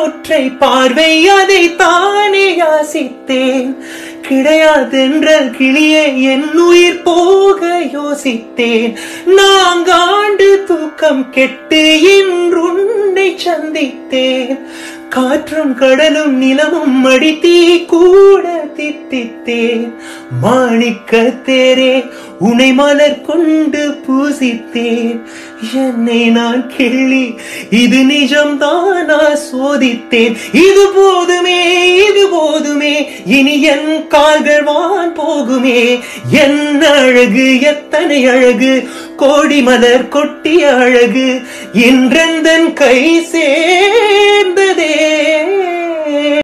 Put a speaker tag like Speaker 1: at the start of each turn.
Speaker 1: ஒற்றை பார்வை அதை தானே யாசித்தேன் கிடையாதென்ற கிளியே என் உயிர் போக யோசித்தேன் நாங்காண்டு தூக்கம் கெட்டு இன்றுன்னை சந்தித்தேன் காற்றும் கடலும் நிலமும் அடித்தீ கூட தித்தித்தேன் மாணிக்க தேரே உனை மலர் கொண்டு பூசித்தேன் என்னை நான் கிள்ளி இது நிஜம்தானா சோதித்தேன் இது போதுமே இது போதுமே இனி என் கால்கள் வான் போகுமே என்ன அழகு எத்தனை அழகு கோடி மலர் கொட்டிய அழகு இன்றெந்தன் கை சேர்ந்ததே